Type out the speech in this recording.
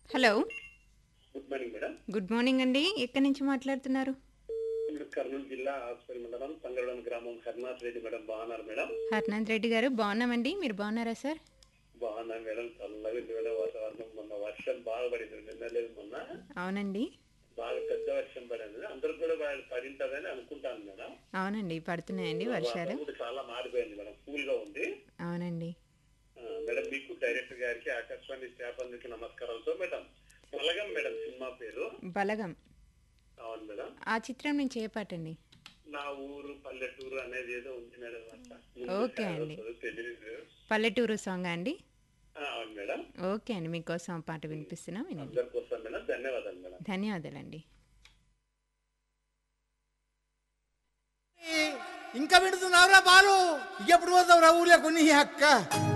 Hello good morning madam good morning అండి ఎక్కడి నుంచి మాట్లాడుతున్నారు ఇప్పుడు కర్నూలు జిల్లా ఆస్పరి మండలం తంగళం గ్రామం హరినాథ్ రెడ్డి మేడం బాగున్నారు మేడం హర్నాథ్ రెడ్డి గారు బాగున్నామండి మీరు బాగున్నారా సార్ బాగున్నారు మేడం చల్లగా ఉంది మేడం వాతావరణం మొన్న వర్షం బాగా పడింది నిన్న లేదు మొన్న అవునండి బాగా పెద్ద వర్షం పడింది అందరూ కూడా బాగా పడింటదని అనుకుంటాను మేడం అవునండి పడుతున్నాయండి వర్షాలు వాతావరణం కూడా చాలా మారిపోయింది మేడం కూల్ గా ఉంది అవునండి ఆ, మేడం మీకు డైరెక్టర్ గారికి ఆకాశవాణి స్టాఫ్ అందరికి నమస్కారాలతో మేడం బలగం మేడం సినిమా పేరు బలగం అవును మేడం ఆ చిత్రం నుంచి ఏ పాట అండి నా ఊరు పల్లెటూరు అనేది ఏదో ఉంది మేడం అంట ఓకే అండి. తెలియదు పల్లెటూరు సాంగ్ అండి ఆ, అవును మేడం ఓకే అండి మీకోసం ఆ పాట వినిపిస్తున్నాం వినండి అందరి కోసం మేడం ధన్యవాదాలు మేడం ధన్యవాదాలండి ఇంకా పెడుతున్నావురా బాలు ఎప్పుడు పోతావురా ఊర్లో కొన్ని అక్క